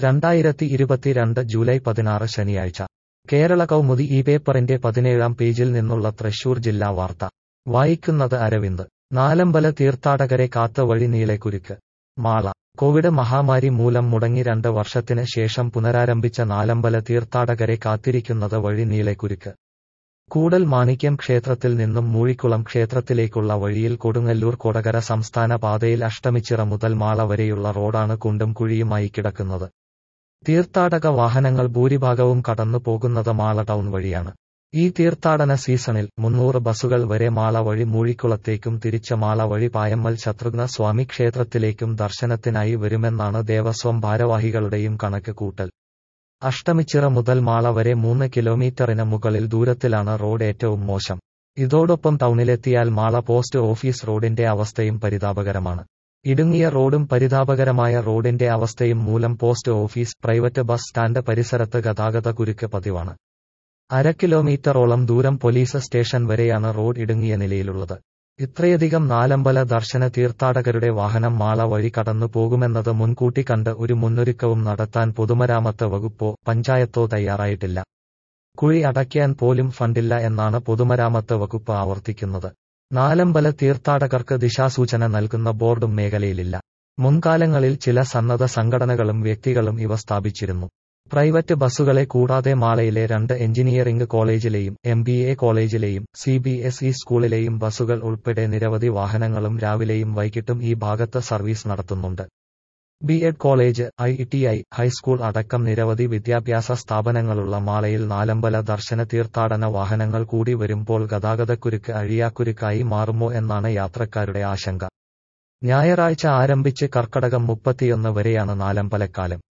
രണ്ടായിരത്തി ഇരുപത്തിരണ്ട് ജൂലൈ പതിനാറ് ശനിയാഴ്ച കേരള കൗമുദി ഈ പേപ്പറിന്റെ പതിനേഴാം പേജിൽ നിന്നുള്ള തൃശൂർ ജില്ലാ വാർത്ത വായിക്കുന്നത് അരവിന്ദ് നാലമ്പല തീർത്ഥാടകരെ കാത്ത വഴി നീളെക്കുരുക്ക് മാള കോവിഡ് മഹാമാരി മൂലം മുടങ്ങി രണ്ട് വർഷത്തിന് ശേഷം പുനരാരംഭിച്ച നാലമ്പല തീർത്ഥാടകരെ കാത്തിരിക്കുന്നത് വഴി നീളെക്കുരുക്ക് കൂടൽ മാണിക്യം ക്ഷേത്രത്തിൽ നിന്നും മൂഴിക്കുളം ക്ഷേത്രത്തിലേക്കുള്ള വഴിയിൽ കൊടുങ്ങല്ലൂർ കൊടകര സംസ്ഥാന പാതയിൽ അഷ്ടമിച്ചിറ മുതൽ മാള വരെയുള്ള റോഡാണ് കുണ്ടും കുഴിയുമായി കിടക്കുന്നത് തീർത്ഥാടക വാഹനങ്ങൾ ഭൂരിഭാഗവും കടന്നു പോകുന്നത് മാള ടൗൺ വഴിയാണ് ഈ തീർത്ഥാടന സീസണിൽ മുന്നൂറ് ബസുകൾ വരെ മാള വഴി മൂഴിക്കുളത്തേക്കും തിരിച്ച മാള വഴി പായമ്മൽ ശത്രുഘ്ന സ്വാമി ക്ഷേത്രത്തിലേക്കും ദർശനത്തിനായി വരുമെന്നാണ് ദേവസ്വം ഭാരവാഹികളുടെയും കണക്ക് കൂട്ടൽ അഷ്ടമിച്ചിറ മുതൽ മാള വരെ മൂന്ന് കിലോമീറ്ററിന് മുകളിൽ ദൂരത്തിലാണ് റോഡ് ഏറ്റവും മോശം ഇതോടൊപ്പം ടൗണിലെത്തിയാൽ മാള പോസ്റ്റ് ഓഫീസ് റോഡിന്റെ അവസ്ഥയും പരിതാപകരമാണ് ഇടുങ്ങിയ റോഡും പരിതാപകരമായ റോഡിന്റെ അവസ്ഥയും മൂലം post office private bus stand പരിസരത്ത് ഗതാഗത കുരുക്ക് പതിവാണ് അര കിലോമീറ്ററോളം ദൂരം പോലീസ് സ്റ്റേഷൻ വരെയാണ് റോഡ് ഇടുങ്ങിയ നിലയിലുള്ളത് ഇത്രയധികം നാലമ്പല ദർശന തീർത്ഥാടകരുടെ വാഹനം മാള വഴി കടന്നു പോകുമെന്നത് മുൻകൂട്ടി കണ്ട് ഒരു മുന്നൊരുക്കവും നടത്താൻ പൊതുമരാമത്ത് വകുപ്പോ പഞ്ചായത്തോ തയ്യാറായിട്ടില്ല കുഴി അടയ്ക്കാൻ പോലും ഫണ്ടില്ല എന്നാണ് പൊതുമരാമത്ത് വകുപ്പ് ആവർത്തിക്കുന്നത് നാലമ്പല തീർത്ഥാടകർക്ക് ദിശാസൂചന നൽകുന്ന ബോർഡും മേഖലയിലില്ല മുൻകാലങ്ങളിൽ ചില സന്നദ്ധ സംഘടനകളും വ്യക്തികളും ഇവ സ്ഥാപിച്ചിരുന്നു പ്രൈവറ്റ് ബസ്സുകളെ കൂടാതെ മാളയിലെ രണ്ട് എഞ്ചിനീയറിംഗ് കോളേജിലെയും എം ബി എ കോളേജിലെയും സി ബി എസ് ഇ സ്കൂളിലെയും ബസ്സുകൾ ഉൾപ്പെടെ നിരവധി വാഹനങ്ങളും രാവിലെയും വൈകിട്ടും ഈ ഭാഗത്ത് സർവീസ് നടത്തുന്നുണ്ട് B Ed college I T I high school അടക്കം നിരവധി വിദ്യാഭ്യാസ സ്ഥാപനങ്ങളുള്ള മാളയിൽ നാലമ്പല ദർശന തീർത്ഥാടന വാഹനങ്ങൾ കൂടി വരുമ്പോൾ ഗതാഗതക്കുരുക്ക് അഴിയാക്കുരുക്കായി മാറുമോ എന്നാണ് യാത്രക്കാരുടെ ആശങ്ക ഞായറാഴ്ച ആരംഭിച്ച് കർക്കടകം മുപ്പത്തിയൊന്ന് വരെയാണ് നാലമ്പലക്കാലം